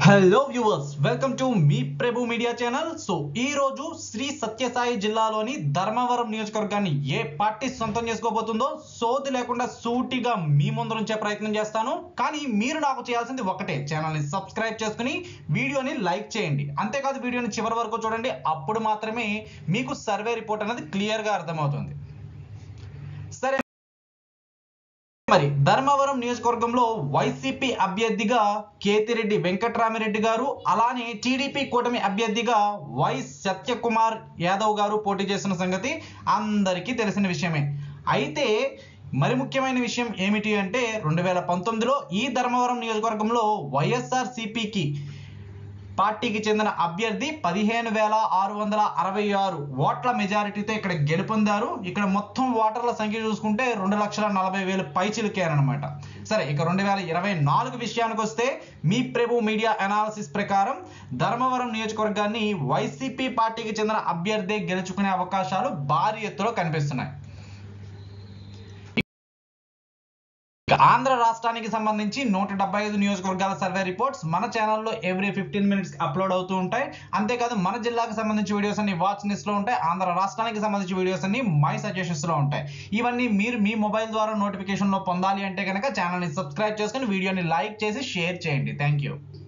hello viewers welcome to మీ Prabhu media channel so ఈ రోజు శ్రీ సత్యసాయి జిల్లాలోని ధర్మవరం నియోజకవర్గాన్ని ఏ పార్టీ సొంతం చేసుకోబోతుందో సోది లేకుండా సూటిగా మీ ముందు ఉంచే ప్రయత్నం చేస్తాను కానీ మీరు నాకు చేయాల్సింది ఒకటే ఛానల్ ని సబ్స్క్రైబ్ చేసుకుని వీడియోని లైక్ చేయండి అంతేకాదు వీడియోని చివరి వరకు చూడండి అప్పుడు మాత్రమే మీకు సర్వే రిపోర్ట్ అనేది క్లియర్ గా అర్థమవుతుంది సరే మరి ధర్మవరం నియోజకవర్గంలో వైసీపీ అభ్యర్థిగా కేతిరెడ్డి వెంకట్రామిరెడ్డి గారు అలానే టీడీపీ కూటమి అభ్యర్థిగా వై సత్యకుమార్ యాదవ్ గారు పోటీ చేసిన సంగతి అందరికీ తెలిసిన విషయమే అయితే మరి ముఖ్యమైన విషయం ఏమిటి అంటే రెండు వేల పంతొమ్మిదిలో ఈ ధర్మవరం నియోజకవర్గంలో వైఎస్ఆర్ సిపికి పార్టీకి చెందిన అభ్యర్థి పదిహేను వేల ఆరు వందల అరవై ఆరు ఓట్ల మెజారిటీతో ఇక్కడ గెలుపొందారు ఇక్కడ మొత్తం ఓటర్ల సంఖ్య చూసుకుంటే రెండు లక్షల నలభై వేలు పైచిలికారనమాట సరే ఇక రెండు వేల ఇరవై నాలుగు విషయానికి వస్తే మీ ప్రభు మీడియా అనాలిసిస్ ప్రకారం ధర్మవరం నియోజకవర్గాన్ని వైసీపీ పార్టీకి చెందిన అభ్యర్థి గెలుచుకునే అవకాశాలు భారీ ఎత్తులో కనిపిస్తున్నాయి ఇక ఆంధ్ర రాష్ట్రానికి సంబంధించి నూట డెబ్బై ఐదు నియోజకవర్గాల సర్వే రిపోర్ట్స్ మన ఛానల్లో ఎవ్రీ ఫిఫ్టీన్ మినిట్స్ అప్లోడ్ అవుతూ ఉంటాయి అంతేకాదు మన జిల్లాకు సంబంధించి వీడియోస్ అన్ని వాచ్ లిస్ట్ లో ఉంటాయి ఆంధ్ర రాష్ట్రానికి సంబంధించి వీడియోస్ అన్ని మై సజెషన్స్ లో ఉంటాయి ఇవన్నీ మీరు మీ మొబైల్ ద్వారా నోటిఫికేషన్ లో పొందాలి అంటే కనుక ఛానల్ ని సబ్స్క్రైబ్ చేసుకుని వీడియోని లైక్ చేసి షేర్ చేయండి థ్యాంక్ యూ